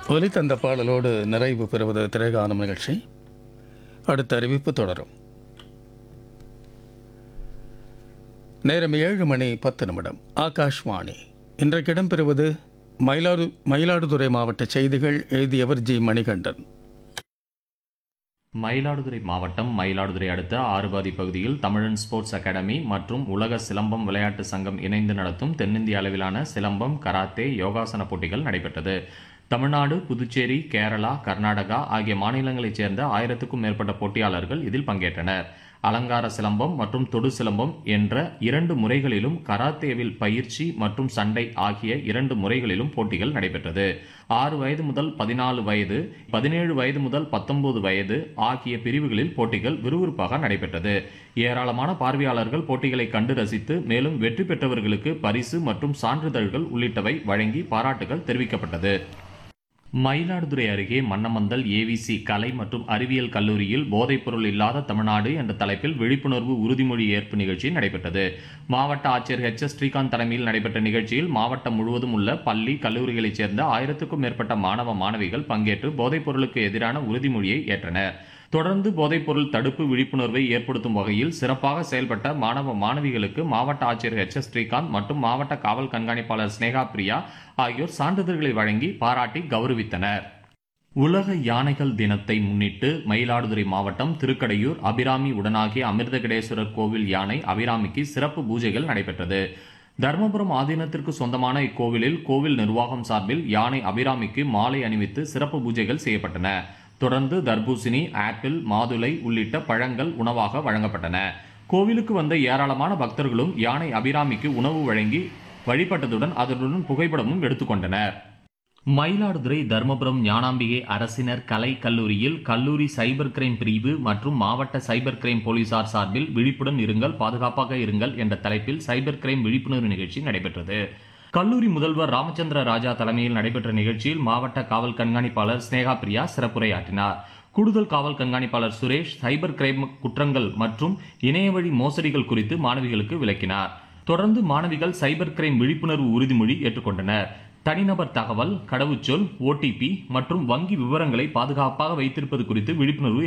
ஒலித்தந்த பாடலோடு நிறைவு பெறுவது திரைகாணும் நிகழ்ச்சி அடுத்த அறிவிப்பு தொடரும் நேரம் ஏழு மணி பத்து நிமிடம் ஆகாஷ்வாணி இன்றைக்கு இடம்பெறுவது மயிலாடு மயிலாடுதுறை மாவட்ட செய்திகள் எழுதியவர் ஜி மணிகண்டன் மயிலாடுதுறை மாவட்டம் மயிலாடுதுறை அடுத்த ஆறுபாதி பகுதியில் தமிழன் ஸ்போர்ட்ஸ் அகாடமி மற்றும் உலக சிலம்பம் விளையாட்டு சங்கம் இணைந்து நடத்தும் தென்னிந்திய அளவிலான சிலம்பம் கராத்தே யோகாசன போட்டிகள் நடைபெற்றது தமிழ்நாடு புதுச்சேரி கேரளா கர்நாடகா ஆகிய மாநிலங்களைச் சேர்ந்த ஆயிரத்துக்கும் மேற்பட்ட போட்டியாளர்கள் இதில் பங்கேற்றனர் அலங்கார சிலம்பம் மற்றும் தொடு சிலம்பம் என்ற இரண்டு முறைகளிலும் கராத்தேவில் பயிற்சி மற்றும் சண்டை ஆகிய இரண்டு முறைகளிலும் போட்டிகள் நடைபெற்றது ஆறு வயது முதல் பதினாலு வயது பதினேழு வயது முதல் பத்தொன்பது வயது ஆகிய பிரிவுகளில் போட்டிகள் விறுவிறுப்பாக நடைபெற்றது ஏராளமான பார்வையாளர்கள் போட்டிகளை கண்டு ரசித்து மேலும் வெற்றி பெற்றவர்களுக்கு பரிசு மற்றும் சான்றிதழ்கள் உள்ளிட்டவை வழங்கி பாராட்டுகள் தெரிவிக்கப்பட்டது மயிலாடுதுறை அருகே மன்னமந்தல் ஏவிசி கலை மற்றும் அறிவியல் கல்லூரியில் போதைப்பொருள் இல்லாத தமிழ்நாடு என்ற தலைப்பில் விழிப்புணர்வு உறுதிமொழி ஏற்பு நிகழ்ச்சி நடைபெற்றது மாவட்ட ஆட்சியர் ஹெச் எஸ் ஸ்ரீகாந்த் தலைமையில் நடைபெற்ற நிகழ்ச்சியில் மாவட்டம் முழுவதும் உள்ள பள்ளி கல்லூரிகளைச் சேர்ந்த ஆயிரத்துக்கும் மேற்பட்ட மாணவ மாணவிகள் பங்கேற்று போதைப்பொருளுக்கு எதிரான உறுதிமொழியை ஏற்றனர் தொடர்ந்து போதைப்பொருள் தடுப்பு விழிப்புணர்வை ஏற்படுத்தும் வகையில் சிறப்பாக செயல்பட்ட மாணவ மாணவிகளுக்கு மாவட்ட ஆட்சியர் ஹெச் எஸ் ஸ்ரீகாந்த் மற்றும் மாவட்ட காவல் கண்காணிப்பாளர் ஸ்னேகா பிரியா ஆகியோர் சான்றிதழ்களை வழங்கி பாராட்டி கௌரவித்தனர் உலக யானைகள் தினத்தை முன்னிட்டு மயிலாடுதுறை மாவட்டம் திருக்கடையூர் அபிராமி உடனாகிய அமிர்தகடேஸ்வரர் கோவில் யானை அபிராமிக்கு சிறப்பு பூஜைகள் நடைபெற்றது தர்மபுரம் ஆதீனத்திற்கு சொந்தமான இக்கோவிலில் கோவில் நிர்வாகம் சார்பில் யானை அபிராமிக்கு மாலை அணிவித்து சிறப்பு பூஜைகள் செய்யப்பட்டன தொடர்ந்து தர்பூசணி ஆப்பிள் மாதுளை உள்ளிட்ட பழங்கள் உணவாக வழங்கப்பட்டன கோவிலுக்கு வந்த ஏராளமான பக்தர்களும் யானை அபிராமிக்கு உணவு வழங்கி வழிபட்டதுடன் அதனுடன் புகைப்படமும் எடுத்துக்கொண்டனர் மயிலாடுதுறை தர்மபுரம் ஞானாம்பிகை அரசினர் கலை கல்லூரியில் கல்லூரி சைபர் கிரைம் பிரிவு மற்றும் மாவட்ட சைபர் கிரைம் போலீசார் சார்பில் விழிப்புடன் இருங்கள் பாதுகாப்பாக இருங்கள் என்ற தலைப்பில் சைபர் கிரைம் விழிப்புணர்வு நிகழ்ச்சி நடைபெற்றது கல்லூரி முதல்வர் ராமச்சந்திர ராஜா தலைமையில் நடைபெற்ற நிகழ்ச்சியில் மாவட்ட காவல் கண்காணிப்பாளர் ஸ்னேகா பிரியா சிறப்புரையாற்றினார் கூடுதல் காவல் கண்காணிப்பாளர் சுரேஷ் சைபர் கிரைம் குற்றங்கள் மற்றும் இணையவழி மோசடிகள் குறித்து மாணவிகளுக்கு விளக்கினார் தொடர்ந்து மாணவிகள் சைபர் கிரைம் விழிப்புணர்வு உறுதிமொழி ஏற்றுக்கொண்டனர் தனிநபர் தகவல் கடவுச்சொல் ஓடிபி மற்றும் வங்கி விவரங்களை பாதுகாப்பாக வைத்திருப்பது குறித்து விழிப்புணர்வு